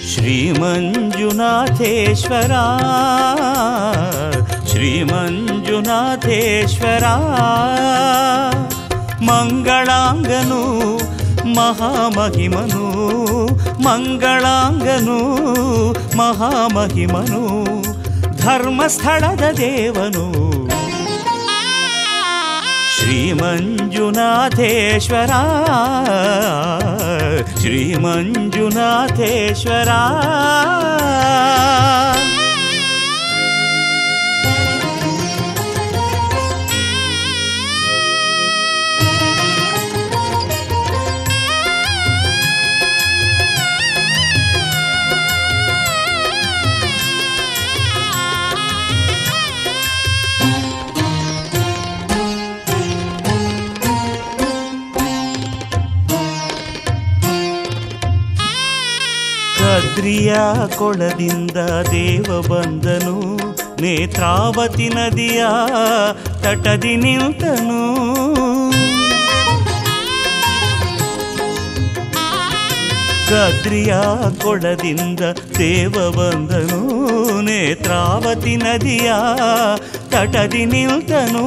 ಶ್ರೀಮಂಜುನಾಥೇಶ್ವರ ಶ್ರೀಮಂಜುನಾಥೇಶ್ವರ ಮಂಗಳಾಂಗನು ಮಹಾಮಹಿಮನು ಮಂಗಳಾಂಗನು ಮಹಾಮಹಿಮನು ಧರ್ಮಸ್ಥಳದ ದೇವನು ಶ್ರೀಮಂಜುನಾಥೇಶ್ವರ ಶ್ರೀಮಂಜುನಾಥೇಶ್ವರ ಕದ್ರಿಯ ಕೊಳದಿಂದ ದೇವ ಬಂದನು ನೇತ್ರಾವತಿ ನದಿಯ ತಟದಿ ನಿಂತನು ಕದ್ರಿಯ ಕೊಳದಿಂದ ದೇವ ಬಂದನು ನೇತ್ರಾವತಿ ನದಿಯ ತಟದಿ ನಿಲ್ತನು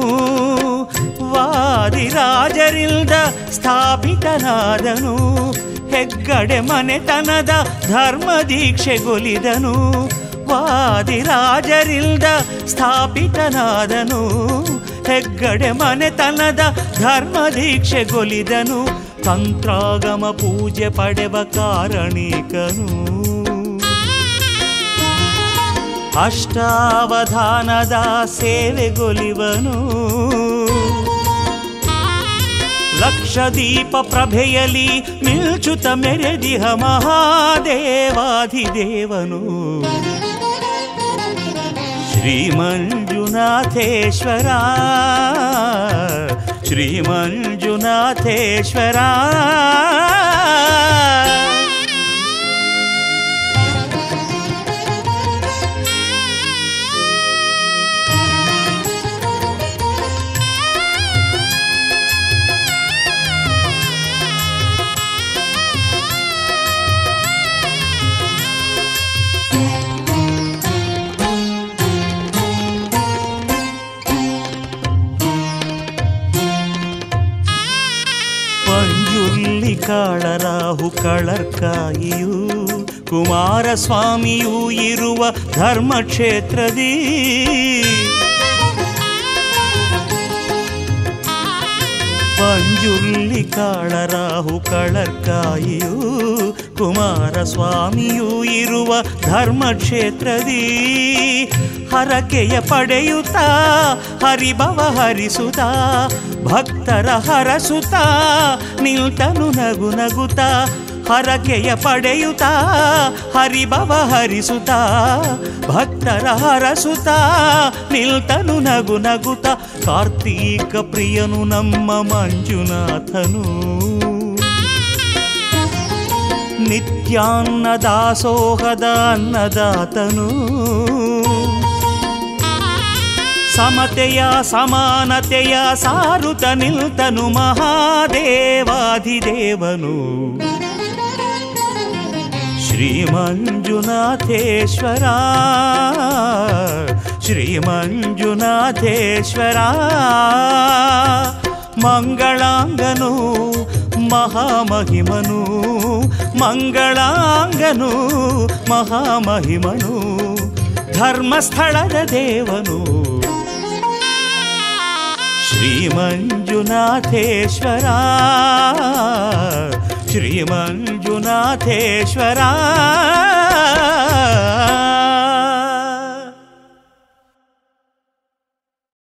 ವಾದಿರಾಜರಿಲ್ದ ಸ್ಥಾಪಿತನಾದನು ಹೆಗ್ಗಡೆ ಮನೆತನದ ಧರ್ಮ ದೀಕ್ಷೆಗೊಲಿದನು ವಾದಿರಾಜರಿಲ್ದ ಸ್ಥಾಪಿತನಾದನು ಹೆಗ್ಗಡೆ ಮನೆತನದ ಧರ್ಮ ದೀಕ್ಷೆಗೊಲಿದನು ತಂತ್ರಾಗಮ ಪೂಜೆ ಪಡೆವ ಕಾರಣೀಕನು ಅಷ್ಟಾವಧಾನದ ಸೇವೆಗೊಲಿವನು ಲಕ್ಷದೀಪ ಪ್ರಭೆಯಲಿ ಮಿಲ್ಚುತ ಮೆರೆದಿಹ ಮಹಾದೇವಾಧಿದೇವನು ಶ್ರೀಮಂಜುನಾಥೇಶ್ವರ ಶ್ರೀಮಂಜುನಾಥೇಶ್ವರ ಪಂಜುರ್ಲಿ ಕಾಳರಾಹು ಕಳರ್ಕಾಯಿಯು ಕುಮಾರಸ್ವಾಮಿಯೂ ಇರುವ ಧರ್ಮಕ್ಷೇತ್ರದಿ ಪಂಜುರ್ಲಿ ಕಾಳರಾಹು ಕಳರ್ಕಾಯಿಯು ಕುಮಾರಸ್ವಾಮಿಯೂ ಇರುವ ಧರ್ಮಕ್ಷೇತ್ರದಿ ಹರಕೆಯ ಪಡೆಯುತ್ತ ಹರಿಭವ ಹರಿಸುತ್ತ ಭಕ್ತರ ಹರಸುತ್ತ ನಿಲ್ತನು ನಗು ನಗುತ್ತ ಹರಕೆಯ ಪಡೆಯುತ್ತ ಹರಿಭವ ಹರಿಸುತ್ತ ಭಕ್ತರ ಹರಸುತ್ತ ನಿಲ್ತನು ನಗು ನಗುತ್ತ ಕಾರ್ತೀಕ ಪ್ರಿಯನು ನಮ್ಮ ಮಂಜುನಾಥನು ನಿತ್ಯಾನ್ನ ದಾಸೋಹದ ಅನ್ನದಾತನು ಸಮತೆಯ ಸಮಾನತೆಯ ಸಾರುತ ನಿಲ್ತನು ಮಹಾದೇವಾಧಿದೇವನು ಶ್ರೀಮಂಜುನಾಥೇಶ್ವರ ಶ್ರೀಮಂಜುನಾಥೇಶ್ವರ ಮಂಗಳಾಂಗನು ಮಹಾಮಹಿಮನು ಮಂಗಳಾಂಗನು ಮಹಾಮಹಿಮನು ಧರ್ಮಸ್ಥಳದ ದೇವನು ಶ್ರೀಮಂಜುನಾಥೇಶ್ವರ ಶ್ರೀಮಂಜುನಾಥೇಶ್ವರ